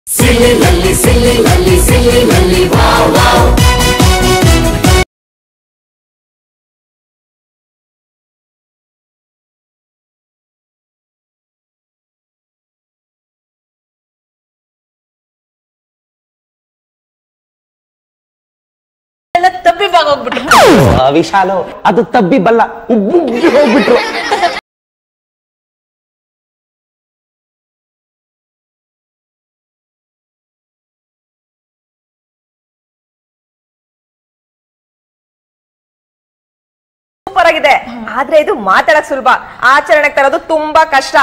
ಸಿಲ್ಲಿನಲ್ಲಿ ಸಿಲ್ಲಿನಲ್ಲಿ ಸಿಲ್ಲಿನಲ್ಲಿ wow wow ಎಲ್ಲ ತಬ್ಬಿಬಾಗ್ ಹೋಗ್ಬಿಟ್ರು ಆ, ವಿಶಾಲು ಅದು ತಬ್ಬಿ ಬಲ್ಲ ಉಬ್ಬುಬ್ಬಿ ಹೋಗ್ಬಿಟ್ರು ಸೂಪರ್ ಆಗಿದೆ ಆದ್ರೆ ಇದು ಮಾತಾಡಕ್ ಸುಲಭ ಆಚರಣೆಗೆ ತರೋದು ತುಂಬಾ ಕಷ್ಟ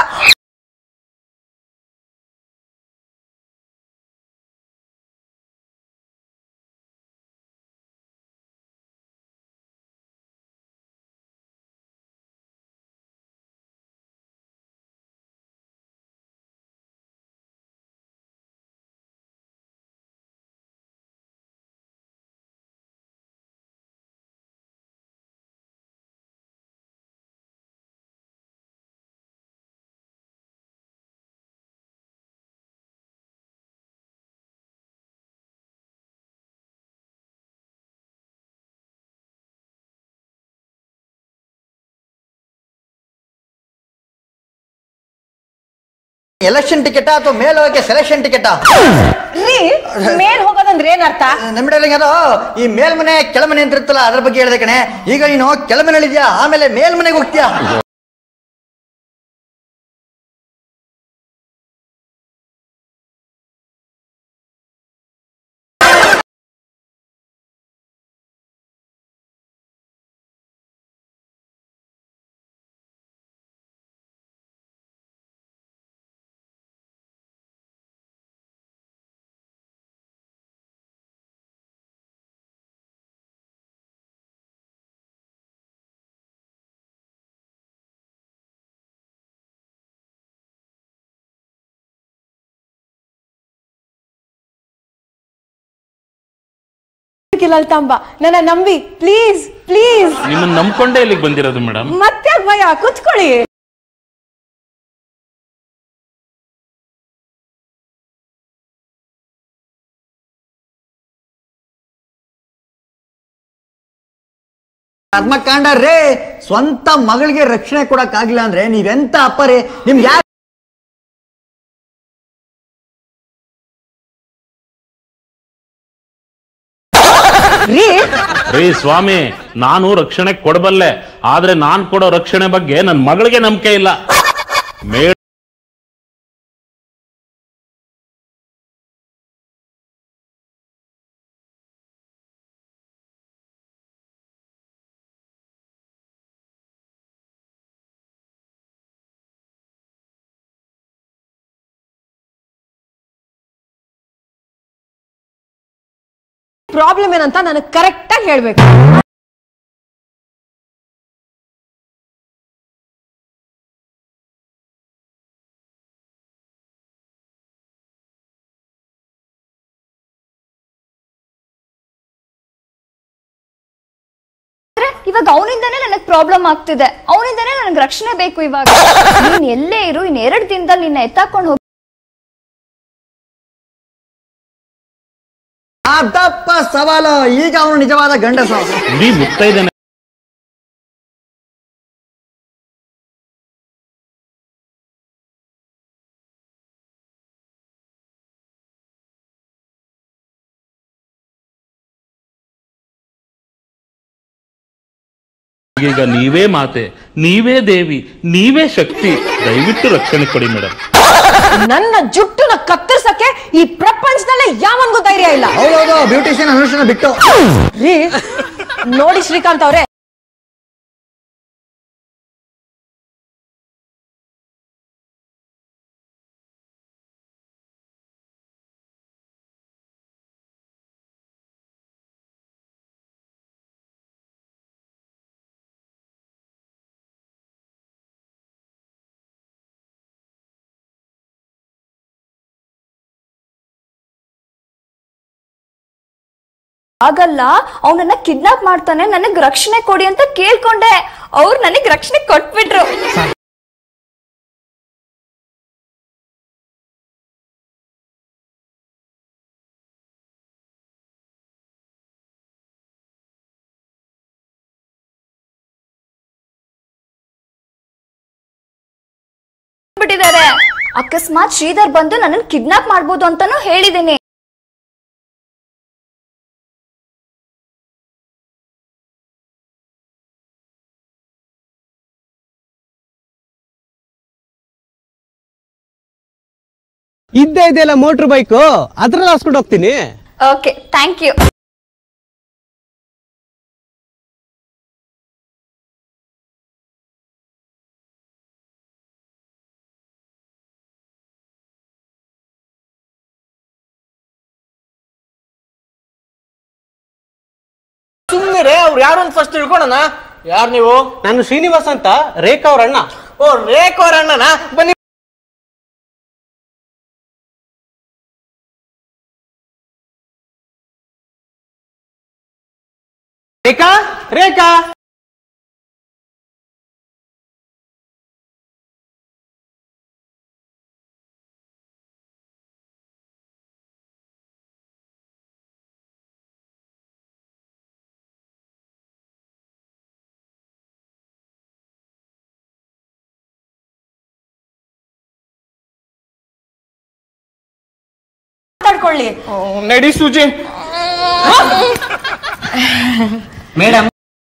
ಎಲೆಕ್ಷನ್ ಟಿಕೆಟ್ ಅಥವಾ ಮೇಲ್ ಹೋಗಕ್ಕೆ ಸೆಲೆಕ್ಷನ್ ಟಿಕೆಟ್ ರೀ ಮೇಲ್ ಹೋಗೋದಂದ್ರೆ ಏನ್ ಅರ್ಥ ನಮ್ಮಿಡಲಿಂಗ ಅದು ಈ ಮೇಲ್ಮನೆ ಕೆಳಮನೆ ಅಂತ ಇರುತ್ತಲ್ಲ ಅದ್ರ ಬಗ್ಗೆ ಹೇಳಿದೆ ಕಣೆ ಈಗ ನೀನು ಕೆಳಮನೆಯಲ್ಲಿದ್ಯಾ ಆಮೇಲೆ ಮೇಲ್ಮನೆಗೆ ಹೋಗ್ತೀಯಾ ಲಲಿತಾಂಬ ನನ್ನ ನಂಬಿ ಪ್ಲೀಸ್ ಪ್ಲೀಸ್ ನಿಮ್ಮನ್ನ ನಂಬ್ಕೊಂಡೇ ಇಲ್ಲಿಗೆ ಬಂದಿರೋದು ಮೇಡಮ್ ಮತ್ತೆ ಭಯ ಕುತ್ಕೊಳ್ಳಿ ಕರ್ಮಕಾಂಡ ರೇ ಸ್ವಂತ ಮಗಳಿಗೆ ರಕ್ಷಣೆ ಕೊಡಕ್ ಆಗಿಲ್ಲ ಅಂದ್ರೆ ನೀವೆಂತ ಅಪ್ಪರೇ ನಿಮ್ಗೆ ಯಾರು ರೀ ರೀ ಸ್ವಾಮಿ ನಾನು ರಕ್ಷಣೆ ಕೊಡಬಲ್ಲೆ ಆದ್ರೆ ನಾನ್ ಕೊಡೋ ರಕ್ಷಣೆ ಬಗ್ಗೆ ನನ್ ಮಗಳಿಗೆ ನಂಬಿಕೆ ಇಲ್ಲ ಮೇ ಪ್ರಾಬ್ಲಮ್ ಏನಂತ ನನಗೆ ಕರೆಕ್ಟ್ ಆಗಿ ಹೇಳ್ಬೇಕು ಇವಾಗ ಅವನಿಂದಾನೇ ನನಗೆ ಪ್ರಾಬ್ಲಮ್ ಆಗ್ತಿದೆ ಅವನಿಂದಾನೇ ನನಗೆ ರಕ್ಷಣೆ ಬೇಕು ಇವಾಗ ನೀನ್ ಎಲ್ಲೇ ಇರು ಇನ್ ಎರಡ್ ದಿನದಲ್ಲಿ ನಿನ್ನ ಎತ್ತಾಕೊಂಡು ಹೋಗಿ ಅದಪ್ಪ ಸವಾಲು ಈಗ ಅವನು ನಿಜವಾದ ಗಂಡಸ ಇಡೀ ಮುತ್ತೈದೇನೆ ಈಗ ನೀವೇ ಮಾತೆ ನೀವೇ ದೇವಿ ನೀವೇ ಶಕ್ತಿ ದಯವಿಟ್ಟು ರಕ್ಷಣೆ ಕೊಡಿ ಮೇಡಮ್ ನನ್ನ ಜುಟ್ಟುನ ಕತ್ತರಿಸಕ್ಕೆ ಈ ಪ್ರಪಂಚದಲ್ಲೇ ಯಾವನ್ಗೂ ಧೈರ್ಯ ಇಲ್ಲ ಹೌದೌದು ಬ್ಯೂಟಿಷಿಯನ್ ಅನುಷ್ಠಾನ ಬಿಟ್ಟು ರೀ ನೋಡಿ ಶ್ರೀಕಾಂತ್ ಅವ್ರೆ ಆಗಲ್ಲ ಅವನನ್ನ ಕಿಡ್ನಾಪ್ ಮಾಡ್ತಾನೆ ನನಗ್ ರಕ್ಷಣೆ ಕೊಡಿ ಅಂತ ಕೇಳ್ಕೊಂಡೆ ಅವ್ರು ನನಗ್ ರಕ್ಷಣೆ ಕೊಟ್ಬಿಟ್ರು ಅಕಸ್ಮಾತ್ ಶ್ರೀಧರ್ ಬಂದು ನನ್ನನ್ನು ಕಿಡ್ನಾಪ್ ಮಾಡ್ಬೋದು ಅಂತಾನು ಹೇಳಿದ್ದೀನಿ ಇದ್ದೇ ಇದೆಯಲ್ಲ ಮೋಟ್ರ್ ಬೈಕು ಅದ್ರಲ್ಲಿ ಹಾಸ್ಕೊಂಡು ಹೋಗ್ತೀನಿ ಓಕೆ ಥ್ಯಾಂಕ್ ಯು ಸುಮ್ಮನೆ ಅವ್ರು ಯಾರು ಅಂತ ಫಸ್ಟ್ ತಿಳ್ಕೊಳೋಣ ಯಾರು ನೀವು ನಾನು ಶ್ರೀನಿವಾಸ್ ಅಂತ ರೇಖಾ ಅವ್ರ ಅಣ್ಣ ಓ ರೇಖಾ ಅವ್ರ ಅಣ್ಣನ ಬನ್ನಿ ರೇಖಾ ರೇಖಾ ಮಾತಾಡ್ಕೊಳ್ಳಿ ನಡಿ ಸೂಜಿ ಮೇಡಮ್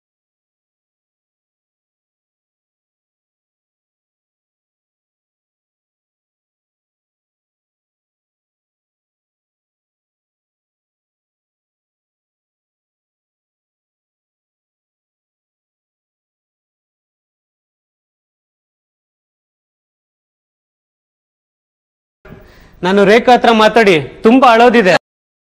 ನಾನು ರೇಖಾ ಹತ್ರ ಮಾತಾಡಿ ತುಂಬಾ ಅಳೋದಿದೆ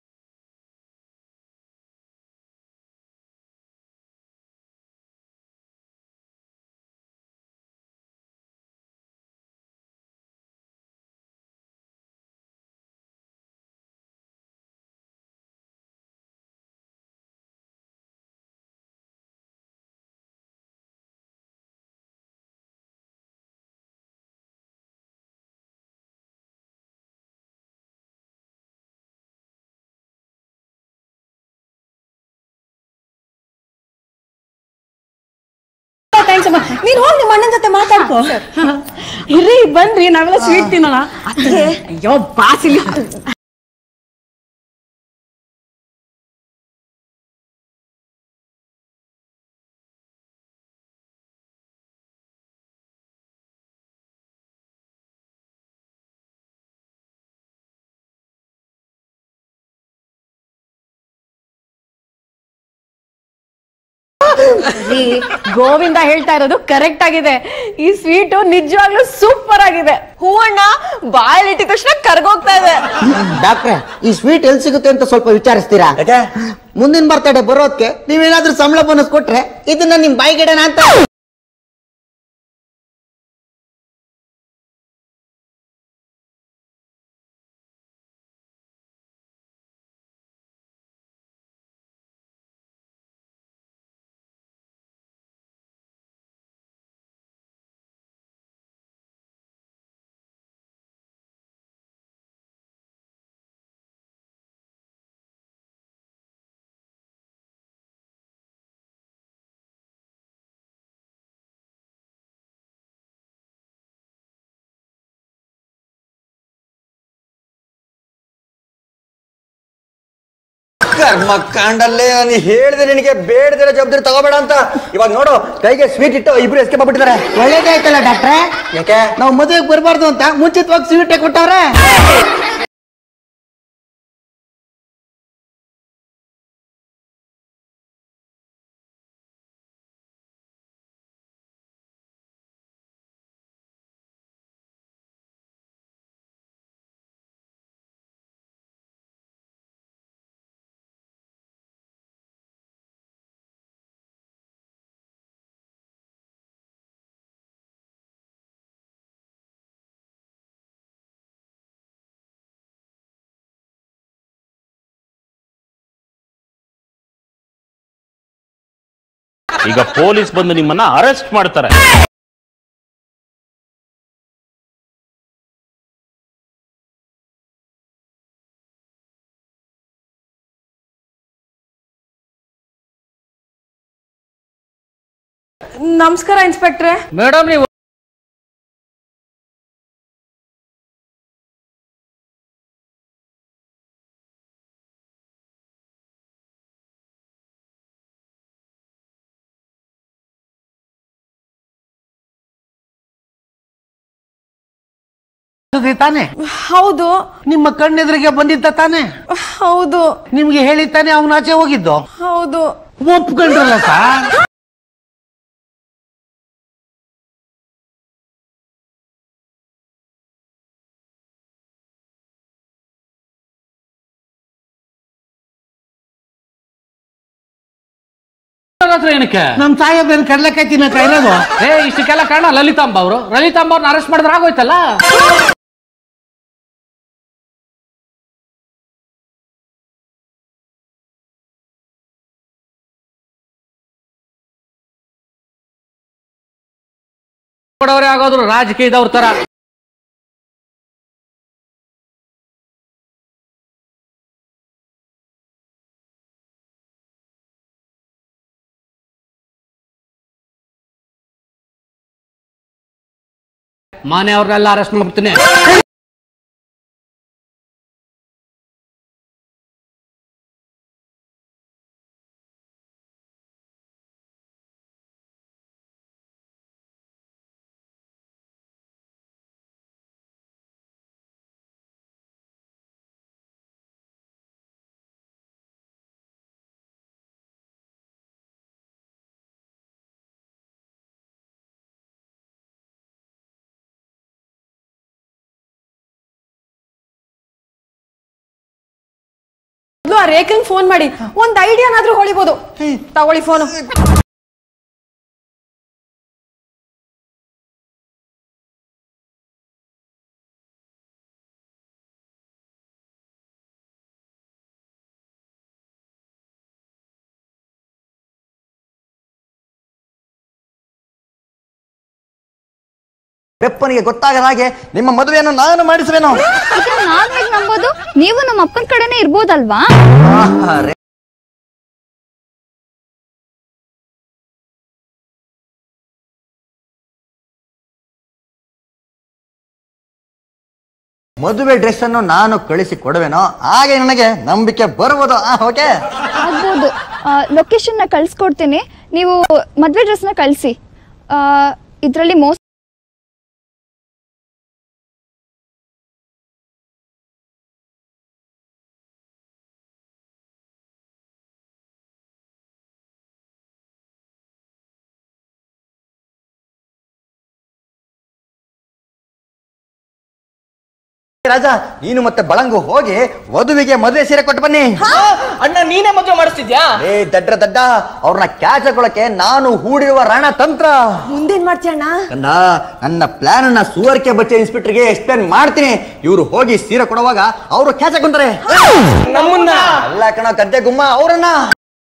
ಥ್ಯಾಂಕ್ಸ್ ಅಮ್ಮ ನೀನ್ ಹೋಗಿ ನಿಮ್ಮ ಅಣ್ಣನ ಜೊತೆ ಮಾತಾಡ್ಕೋ ಇರ್ರಿ ಬನ್ರಿ ನಾವೆಲ್ಲ ಸ್ವೀಟ್ ತಿನ್ನೋಣ ಅತ್ತೆ ಅಯ್ಯೋ ಬಾಸಿಲಿ ರೀ, ಗೋವಿಂದ ಹೇಳ್ತಾ ಇರೋದು ಕರೆಕ್ಟ್ ಆಗಿದೆ ಈ ಸ್ವೀಟು ನಿಜವಾಗ್ಲೂ ಸೂಪರ್ ಆಗಿದೆ ಹೂವಣ್ಣ ಬಾಯಲ್ಲಿ ಇಟ್ಟಿದ ತಕ್ಷಣ ಕರ್ಗೋಗ್ತಾ ಇದೆ ಡಾಕ್ಟ್ರೆ ಈ ಸ್ವೀಟ್ ಎಲ್ಲಿ ಸಿಗುತ್ತೆ ಅಂತ ಸ್ವಲ್ಪ ವಿಚಾರಿಸ್ತೀರಾ ಯಾಕೆ ಮುಂದಿನ ಬರ್ತಡೆ ಬರೋದಕ್ಕೆ ನೀವೇನಾದ್ರೂ ಸಂಬಳ ಬೋನಸ್ ಕೊಟ್ರೆ ಇದನ್ನ ನಿಮ್ ಬಾಯಿಗಿಡಣ ಅಂತ ಕರ್ಮ ಕಾಂಡಲ್ಲೇ ನಾನು ಹೇಳಿದೆ ನಿನಗೆ ಬೇಡದಿರೋ ಜವಾಬ್ದಾರಿ ತಗೋಬೇಡ ಅಂತ ಇವಾಗ ನೋಡು ಕೈಗೆ ಸ್ವೀಟ್ ಇಟ್ಟು ಇಬ್ರು ಎಸ್ಕೇಪ್ ಆಗ್ಬಿಟ್ಟಿದ್ದಾರೆ ಒಳ್ಳೇದೇ ಆಯ್ತಲ್ಲ ಡಾಕ್ಟ್ರೆ ಯಾಕೆ ನಾವು ಮದುವೆಗೆ ಬರಬಾರ್ದು ಅಂತ ಮುಂಚಿತವಾಗಿ ಸ್ವೀಟ್ ಕೊಟ್ಟವ್ರೆ ಈಗ ಪೊಲೀಸ್ ಬಂದು ನಿಮ್ಮನ್ನ ಅರೆಸ್ಟ್ ಮಾಡ್ತಾರೆ ನಮಸ್ಕಾರ ಇನ್ಸ್ಪೆಕ್ಟ್ರೆ ಮೇಡಮ್ ನೀವು ತಾನೆ ಹೌದು ನಿಮ್ಮ ಕಣ್ಣೆದುರಿಗೆ ಬಂದಿದ್ದ ತಾನೆ ಹೌದು ನಿಮ್ಗೆ ಹೇಳಿ ತಾನೆ ಅವನ ಆಚೆ ಹೋಗಿದ್ದು ಹೌದು ಒಪ್ಕೊಂಡ್ರಲ್ಲ ಸರ್ ಹತ್ರ ಏನಕ್ಕೆ ನಮ್ ಸಾಹೇಬ್ರೇನ್ ಕಡ್ಲೆಕಾಯಿ ತಿನ್ನಕ ಇರೋದು ಏ ಇಷ್ಟಕ್ಕೆಲ್ಲ ಕಾರಣ ಲಲಿತಾಂಬ ಅವರು ಲಲಿತಾಂಬ ಅವ್ರನ್ನ ಅರೆಸ್ಟ್ ಮಾಡಿದ್ರೆ ಆಗೋಯ್ತಲ್ಲ ಕೊಡೋರೆ ಆಗೋದ್ರು ರಾಜಕೀಯದವ್ರ ತರ ಮನೆಯವ್ರನ್ನೆಲ್ಲ ಅರೆಸ್ಟ್ ಮಾಡ್ಬಿಡ್ತೀನಿ ಮೊದ್ಲು ಆ ರೇಖಂಗ್ ಫೋನ್ ಮಾಡಿ ಒಂದ್ ಐಡಿಯಾನಾದ್ರೂ ಹೊಳಿಬೋದು ತಗೊಳ್ಳಿ ಫೋನು ಬೆಪ್ಪನಿಗೆ ಗೊತ್ತಾಗದ ಹಾಗೆ ನಿಮ್ಮ ಮದುವೆಯನ್ನು ನಾನು ಮಾಡಿಸುವೆನು ಇದನ್ನ ನಾನ್ ಹೇಗ್ ನಂಬೋದು ನೀವು ನಮ್ಮ ಅಪ್ಪನ ಕಡೆನೇ ಇರ್ಬೋದಲ್ವಾ ಆಹಾ, ರೇ- ಮದುವೆ ಡ್ರೆಸ್ ಅನ್ನು ನಾನು ಕಳಿಸಿ ಕೊಡುವೆನೋ ಹಾಗೆ ನನಗೆ ನಂಬಿಕೆ ಬರುವುದು ಓಕೆ ಆಗ್ಬೋದು ಲೊಕೇಶನ್ ನ ಕಳ್ಸ್ಕೊಡ್ತೀನಿ ನೀವು ಮದ್ವೆ ಡ್ರೆಸ್ ನ ಕಳ್ಸಿ ಇದರಲ್ಲಿ ಮೋಸ ರಾಜ ನೀನು ಮತ್ತೆ ಬಳಂಗು ಹೋಗಿ ವಧುವಿಗೆ ಮದುವೆ ಸೀರೆ ಕೊಟ್ಟು ಬನ್ನಿ ಅಣ್ಣ ನೀನೇ ಮದುವೆ ಮಾಡಿಸ್ತಿದ್ಯಾ ಏ ದಡ್ರ ದಡ್ಡ ಅವ್ರನ್ನ ಕ್ಯಾಚ್ ಹಾಕೊಳಕ್ಕೆ ನಾನು ಹೂಡಿರುವ ರಣ ತಂತ್ರ ಮುಂದೇನ್ ಮಾಡ್ತೀಯಣ್ಣ ಕಂದ ನನ್ನ ಪ್ಲಾನ್ ಅನ್ನ ಸುವರ್ಕೆ ಬಚ್ಚೆ ಇನ್ಸ್ಪೆಕ್ಟರ್ಗೆ ಎಕ್ಸ್ಪ್ಲೇನ್ ಮಾಡ್ತೀನಿ ಇವ್ರು ಹೋಗಿ ಸೀರೆ ಕೊಡುವಾಗ ಅವರು ಕ್ಯಾಚ್ ಹಾಕೊಂತಾರೆ ನಮ್ಮನ್ನ ಅಲ್ಲ ಕಣ ಗದ್ದೆ ಗುಮ್ಮ ಅವರನ್ನ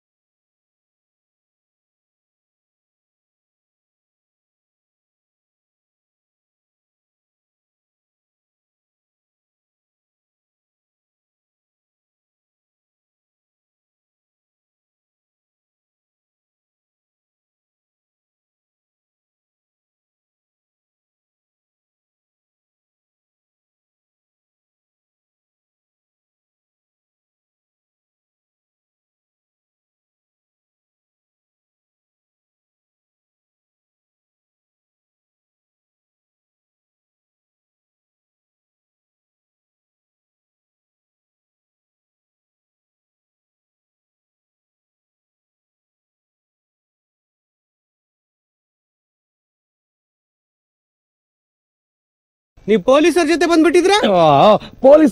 ನೀವು ಪೊಲೀಸರ ಜೊತೆ ಬಂದ್ಬಿಟ್ಟಿದ್ರ ಪೊಲೀಸ್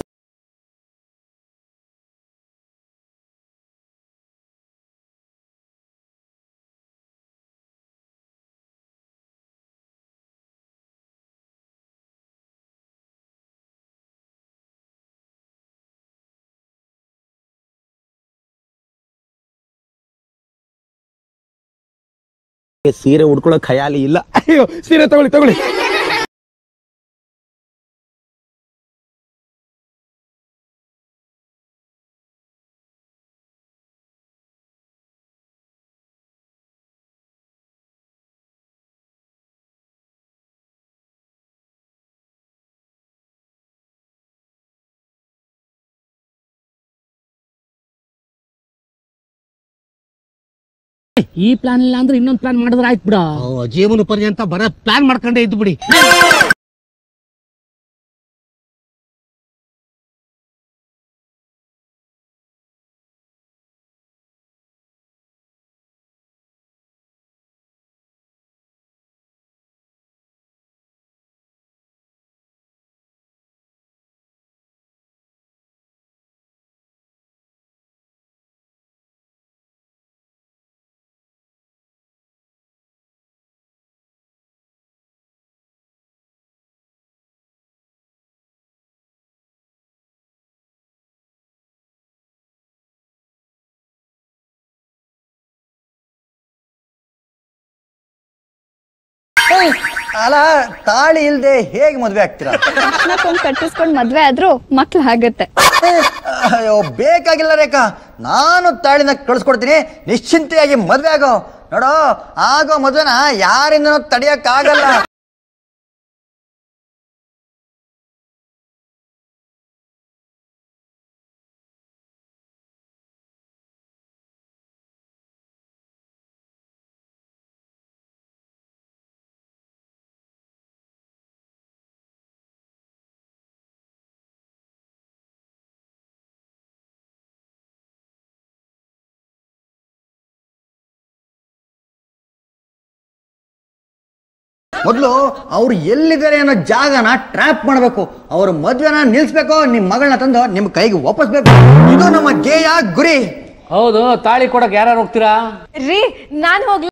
ಸೀರೆ ಉಡ್ಕೊಳ್ಳೋ ಖಯಾಲಿ ಇಲ್ಲ ಅಯ್ಯೋ ಸೀರೆ ತಗೊಳ್ಳಿ ತಗೊಳ್ಳಿ ಈ ಪ್ಲಾನ್ ಇಲ್ಲ ಅಂದ್ರೆ ಇನ್ನೊಂದು ಪ್ಲಾನ್ ಮಾಡಿದ್ರೆ ಆಯ್ತು ಬಿಡ ಜೀವನ ಪರ್ಯಂತ ಬರ ಪ್ಲಾನ್ ಮಾಡ್ಕೊಂಡೇ ಇದ್ದು ಬಿಡಿ ಅಲ್ಲ ತಾಳಿ ಇಲ್ದೆ ಹೇಗೆ ಮದ್ವೆ ಆಗ್ತೀರಾ ಕೊಂಡ್ ಕಟ್ಟಿಸ್ಕೊಂಡ್ ಮದ್ವೆ ಆದ್ರೂ ಮಕ್ಳು ಆಗುತ್ತೆ ಅಯ್ಯೋ ಬೇಕಾಗಿಲ್ಲ ರೇಖಾ ನಾನು ತಾಳಿನ ಕಳಿಸ್ಕೊಡ್ತೀನಿ ನಿಶ್ಚಿಂತೆಯಾಗಿ ಮದ್ವೆ ಆಗೋ ನೋಡೋ ಆಗೋ ಮದ್ವೆನ ಯಾರಿಂದನೂ ತಡಿಯಕ್ಕಾಗಲ್ಲ ಮೊದಲು ಅವ್ರು ಎಲ್ಲಿದ್ದಾರೆ ಅನ್ನೋ ಜಾಗನ ಟ್ರ್ಯಾಪ್ ಮಾಡಬೇಕು ಅವ್ರ ಮದ್ವೆನ ನಿಲ್ಸ್ಬೇಕು ನಿಮ್ ಮಗಳನ್ನ ತಂದು ನಿಮ್ ಕೈಗೆ ವಾಪಸ್ಬೇಕು ಇದು ನಮ್ಮ ಧ್ಯೇಯ ಗುರಿ ಹೌದು ತಾಳಿ ಕೊಡಕ್ ಯಾರು ಹೋಗ್ತೀರಾ ರೀ ನಾನ್ ಹೋಗ್ಲಿ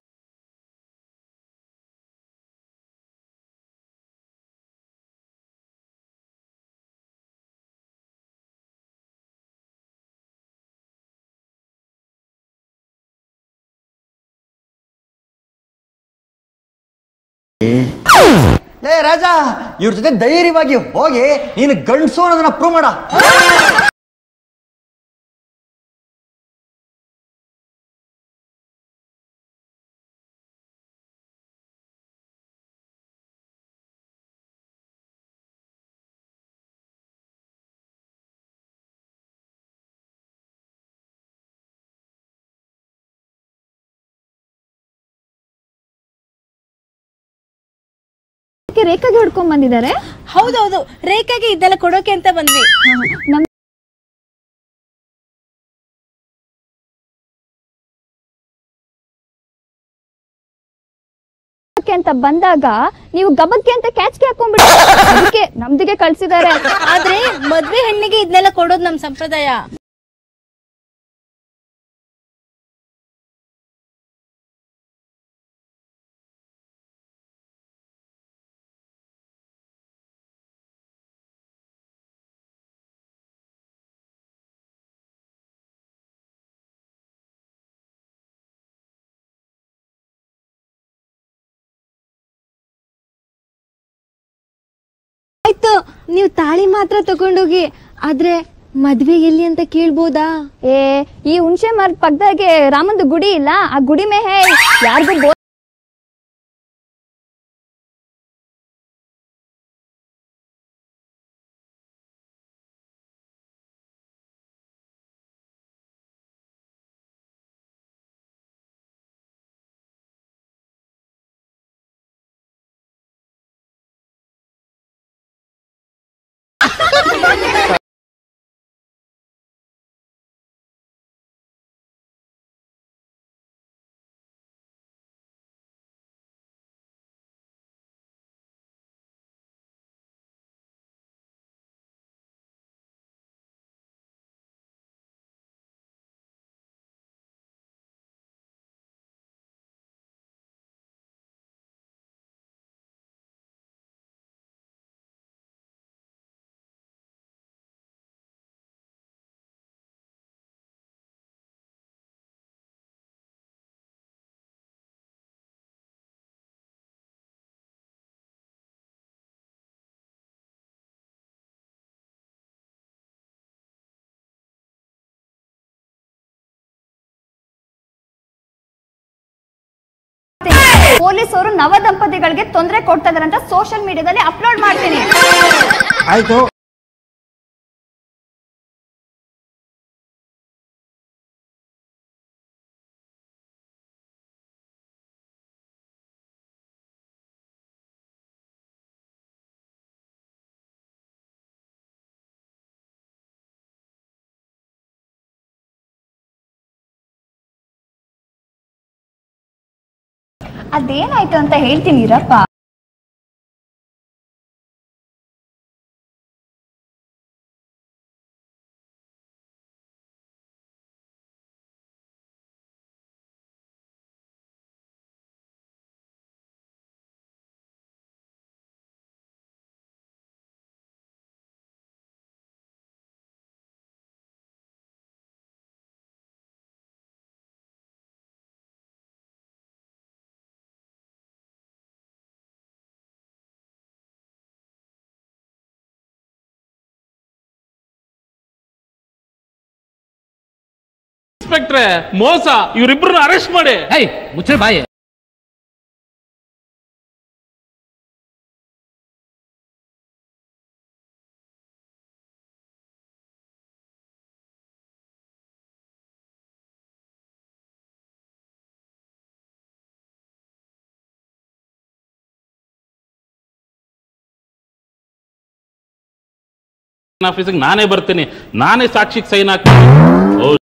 ಏ ರಾಜ ಇವ್ರ ಜೊತೆ ಧೈರ್ಯವಾಗಿ ಹೋಗಿ ನೀನು ಗಂಡಸು ಅನ್ನೋದನ್ನ ಪ್ರೂವ್ ಮಾಡ ರೇಖಾಗೆ ಹೊಡ್ಕೊಂಡ್ ಬಂದಿದ್ದಾರೆ ಹೌದೌದು ರೇಖಾಗೆ ಇದೆಲ್ಲ ಕೊಡೋಕೆ ಅಂತ ಬಂದ್ವಿ ನಮ್ ಅಂತ ಬಂದಾಗ ನೀವು ಗಬಕ್ಕೆ ಅಂತ ಕ್ಯಾಚ್ಗೆ ಹಾಕೊಂಡ್ಬಿಡಿ ಅದಕ್ಕೆ ನಮ್ದಿಗೆ ಕಳ್ಸಿದ್ದಾರೆ ಆದ್ರೆ ಮದ್ವೆ ಹೆಣ್ಣಿಗೆ ಇದನ್ನೆಲ್ಲ ಕೊಡೋದು ನಮ್ ಸಂಪ್ರದಾಯ ಆಯ್ತು ನೀವು ತಾಳಿ ಮಾತ್ರ ತಗೊಂಡೋಗಿ ಆದ್ರೆ ಮದ್ವೆ ಎಲ್ಲಿ ಅಂತ ಕೇಳ್ಬೋದಾ ಏ ಈ ಹುಣಸೆ ಮರದ ಪಕ್ಕದಾಗೆ ರಾಮಂದು ಗುಡಿ ಇಲ್ಲ ಆ ಗುಡಿ ಮೇ ಹೇ ಯಾರಿಗೂ ಬೋ ಪೊಲೀಸರು ನವ ದಂಪತಿಗಳಿಗೆ ತೊಂದರೆ ಕೊಡ್ತಾ ಇದಾರೆ ಅಂತ ಸೋಷಿಯಲ್ ಮೀಡಿಯಾದಲ್ಲಿ ಅಪ್ಲೋಡ್ ಮಾಡ್ತೀನಿ ಆಯ್ತು ಅದೇನಾಯ್ತು ಅಂತ ಹೇಳ್ತೀನಿ ಇರಪ್ಪ ಇನ್ಸ್ಪೆಕ್ಟ್ರೆ ಮೋಸ ಇವ್ರಿಬ್ರನ್ನ ಅರೆಸ್ಟ್ ಮಾಡಿ ಏಯ್ ಮುಚ್ಚೆ ಬಾಯಿ ಆಫೀಸಿಗೆ ನಾನೇ ಬರ್ತೀನಿ ನಾನೇ ಸಾಕ್ಷಿಗೆ ಸೈನ್ ಹಾಕ್ತೀನಿ ಓ